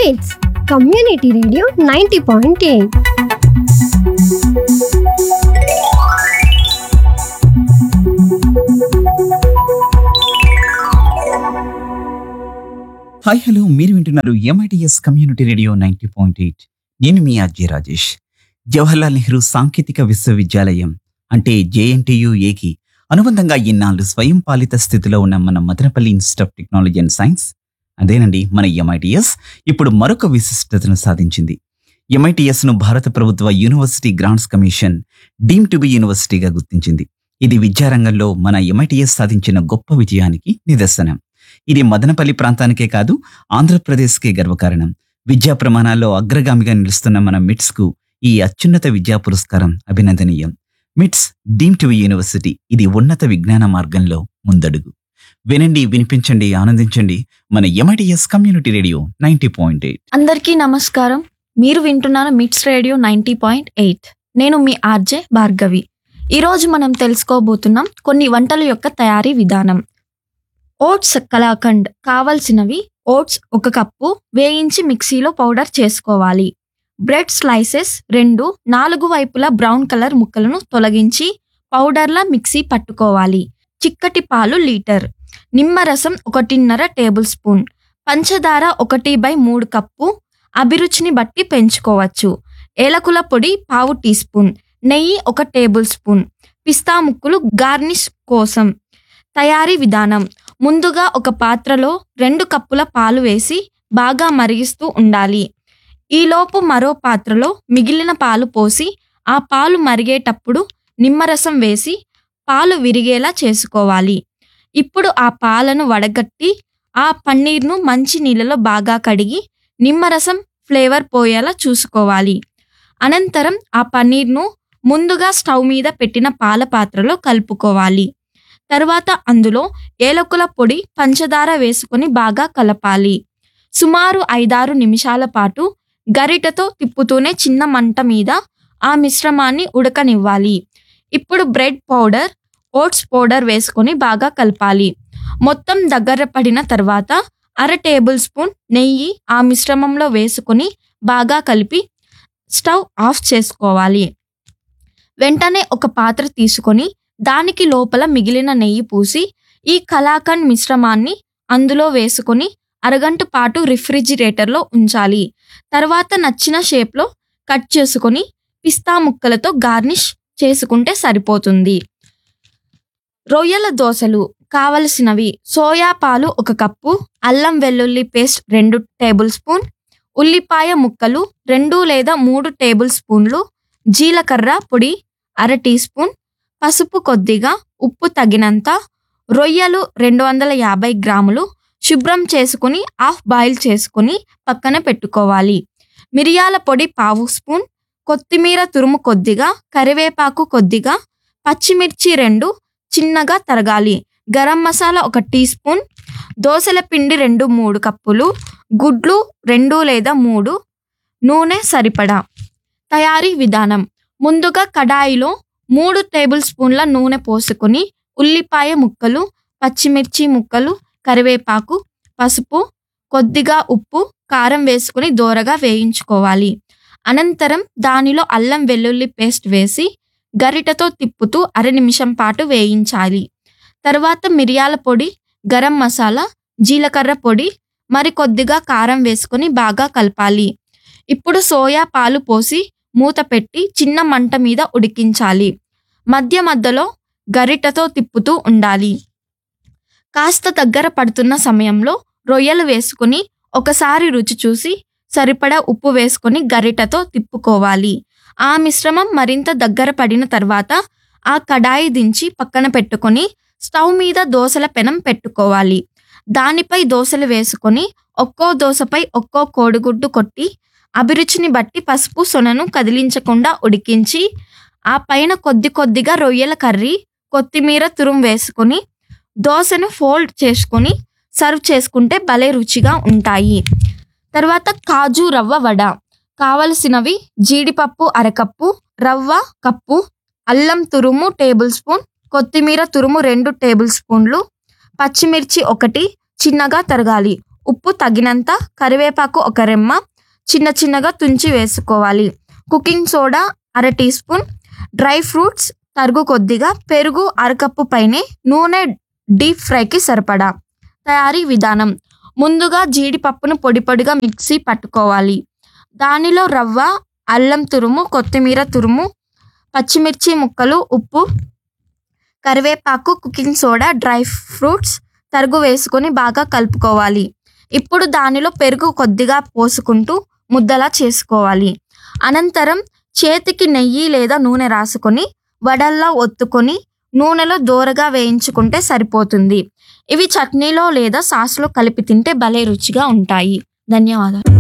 మిట్స్ community radio ninety point eight hi hello మీరు వింటున్నారు MITS community radio ninety point eight నేను మీ అజయ్ రాజేష్ జవహర్లాల్ నెహ్రూ సాంకేతిక విశ్వవిద్యాలయం అంటే జేఎన్టీయు ఏకి అనుబంధంగా ఇన్నాళ్ళు స్వయం పాలిత స్థితిలో ఉన్న మన Madanapalle institute of technology and science అదేనండి మన ఎంఐటిఎస్ ఇప్పుడు మరొక విశిష్టతను సాధించింది MITS ను భారత ప్రభుత్వ university grants commission deemed to be యూనివర్సిటీగా గుర్తించింది ఇది విద్యారంగంలో మన ఎంఐటిఎస్ సాధించిన గొప్ప విజయానికి నిదర్శనం ఇది మదనపల్లి ప్రాంతానికే కాదు ఆంధ్రప్రదేశ్కే గర్వకారణం విద్యా ప్రమాణాల్లో అగ్రగామిగా నిలుస్తున్న మన మిట్స్ కు ఈ అత్యున్నత విద్యా పురస్కారం అభినందనీయం మిట్స్ డీమ్ టు యూనివర్సిటీ ఇది ఉన్నత విజ్ఞాన మార్గంలో ముందడుగు వినండి వినిపించండి ఆనందించండి మన MITS community radio ninety point eight అందరికీ నమస్కారం మీరు వింటున్నారు మిట్స్ రేడియో నైంటీ పాయింట్ ఎయిట్ నేను మీ ఆర్జే భార్గవి ఈరోజు మనం తెలుసుకోబోతున్నాం కొన్ని వంటల యొక్క తయారీ విధానం ఓట్స్ కలాకండ్ కావలసినవి ఓట్స్ ఒక కప్పు వేయించి మిక్సీలో పౌడర్ చేసుకోవాలి బ్రెడ్ స్లైసెస్ రెండు నాలుగు వైపులా బ్రౌన్ కలర్ ముక్కలను తొలగించి పౌడర్లా మిక్సీ పట్టుకోవాలి చిక్కటి పాలు లీటర్ నిమ్మరసం ఒకటిన్నర టేబుల్ స్పూన్ పంచదార ఒకటి బై మూడు కప్పు అభిరుచిని బట్టి పెంచుకోవచ్చు ఏలకుల పొడి పావు టీ స్పూన్ నెయ్యి ఒక టేబుల్ స్పూన్ పిస్తా ముక్కలు గార్నిష్ కోసం తయారీ విధానం ముందుగా ఒక పాత్రలో రెండు కప్పుల పాలు వేసి బాగా మరిగిస్తూ ఉండాలి ఈలోపు మరో పాత్రలో మిగిలిన పాలు పోసి ఆ పాలు మరిగేటప్పుడు నిమ్మరసం వేసి పాలు విరిగేలా చేసుకోవాలి ఇప్పుడు ఆ పాలను వడగట్టి ఆ పన్నీర్ను మంచి నీళ్ళలో బాగా కడిగి నిమ్మరసం ఫ్లేవర్ పోయేలా చూసుకోవాలి అనంతరం ఆ పన్నీర్ను ముందుగా స్టవ్ మీద పెట్టిన పాల పాత్రలో కలుపుకోవాలి తర్వాత అందులో ఏలకుల పొడి పంచదార వేసుకొని బాగా కలపాలి సుమారు ఐదారు నిమిషాల పాటు గరిటతో తిప్పుతూనే చిన్న మంట మీద ఆ మిశ్రమాన్ని ఉడకనివ్వాలి ఇప్పుడు బ్రెడ్ పౌడర్ ఓట్స్ పౌడర్ వేసుకొని బాగా కలపాలి మొత్తం దగ్గర పడిన తర్వాత అర టేబుల్ స్పూన్ నెయ్యి ఆ మిశ్రమంలో వేసుకొని బాగా కలిపి స్టవ్ ఆఫ్ చేసుకోవాలి వెంటనే ఒక పాత్ర తీసుకొని దానికి లోపల మిగిలిన నెయ్యి పూసి ఈ కలాకండ్ మిశ్రమాన్ని అందులో వేసుకొని అరగంట పాటు రిఫ్రిజిరేటర్లో ఉంచాలి తర్వాత నచ్చిన షేప్లో కట్ చేసుకొని పిస్తా ముక్కలతో గార్నిష్ చేసుకుంటే సరిపోతుంది రొయ్యల దోశలు కావలసినవి సోయా పాలు ఒక కప్పు అల్లం వెల్లుల్లి పేస్ట్ రెండు టేబుల్ స్పూన్ ఉల్లిపాయ ముక్కలు రెండు లేదా మూడు టేబుల్ స్పూన్లు జీలకర్ర పొడి అర టీ స్పూన్ పసుపు కొద్దిగా ఉప్పు తగినంత రొయ్యలు రెండు వందల యాభై గ్రాములు శుభ్రం చేసుకుని హాఫ్ బాయిల్ చేసుకుని పక్కన పెట్టుకోవాలి మిరియాల పొడి పావు స్పూన్ కొత్తిమీర తురుము కొద్దిగా కరివేపాకు కొద్దిగా పచ్చిమిర్చి రెండు చిన్నగా తరగాలి గరం మసాలా ఒక టీ స్పూన్ దోసల పిండి రెండు మూడు కప్పులు గుడ్లు రెండు లేదా మూడు నూనె సరిపడా తయారీ విధానం ముందుగా కడాయిలో మూడు టేబుల్ స్పూన్ల నూనె పోసుకొని ఉల్లిపాయ ముక్కలు పచ్చిమిర్చి ముక్కలు కరివేపాకు పసుపు కొద్దిగా ఉప్పు కారం వేసుకుని దోరగా వేయించుకోవాలి అనంతరం దానిలో అల్లం వెల్లుల్లి పేస్ట్ వేసి గరిటతో తిప్పుతూ అర నిమిషం పాటు వేయించాలి తర్వాత మిరియాల పొడి గరం మసాలా జీలకర్ర పొడి మరి కొద్దిగా కారం వేసుకొని బాగా కలపాలి ఇప్పుడు సోయా పాలు పోసి మూత పెట్టి చిన్న మంట మీద ఉడికించాలి మధ్య మధ్యలో గరిటతో తిప్పుతూ ఉండాలి కాస్త దగ్గర పడుతున్న సమయంలో రొయ్యలు వేసుకుని ఒకసారి రుచి చూసి సరిపడా ఉప్పు వేసుకొని గరిటతో తిప్పుకోవాలి ఆ మిశ్రమం మరింత దగ్గర పడిన తర్వాత ఆ కడాయి దించి పక్కన పెట్టుకొని స్టవ్ మీద దోసల పెనం పెట్టుకోవాలి దానిపై దోసలు వేసుకొని ఒక్కో దోసపై ఒక్కో కోడిగుడ్డు కొట్టి అభిరుచిని బట్టి పసుపు సొనను కదిలించకుండా ఉడికించి ఆ పైన కొద్ది కొద్దిగా రొయ్యల కర్రీ కొత్తిమీర తురుము వేసుకొని దోశను ఫోల్డ్ చేసుకొని సర్వ్ చేసుకుంటే భలే రుచిగా ఉంటాయి తర్వాత కాజు రవ్వ వడ కావలసినవి జీడిపప్పు అరకప్పు రవ్వ కప్పు అల్లం తురుము టేబుల్ స్పూన్ కొత్తిమీర తురుము రెండు టేబుల్ స్పూన్లు పచ్చిమిర్చి ఒకటి చిన్నగా తరగాలి ఉప్పు తగినంత కరివేపాకు ఒక రెమ్మ చిన్న చిన్నగా తుంచి వేసుకోవాలి కుకింగ్ సోడా అర టీ స్పూన్ డ్రై ఫ్రూట్స్ తరుగు కొద్దిగా పెరుగు అరకప్పు పైనే నూనె డీప్ ఫ్రైకి సరిపడా తయారీ విధానం ముందుగా జీడిపప్పును పొడి పొడిగా మిక్సీ పట్టుకోవాలి దానిలో రవ్వ అల్లం తురుము కొత్తిమీర తురుము పచ్చిమిర్చి ముక్కలు ఉప్పు కరివేపాకు కుకింగ్ సోడా డ్రై ఫ్రూట్స్ తరుగు వేసుకొని బాగా కలుపుకోవాలి ఇప్పుడు దానిలో పెరుగు కొద్దిగా పోసుకుంటూ ముద్దలా చేసుకోవాలి అనంతరం చేతికి నెయ్యి లేదా నూనె రాసుకొని వడల్లా ఒత్తుకొని నూనెలో దోరగా వేయించుకుంటే సరిపోతుంది ఇవి చట్నీలో లేదా సాస్లో కలిపి తింటే భలే రుచిగా ఉంటాయి ధన్యవాదాలు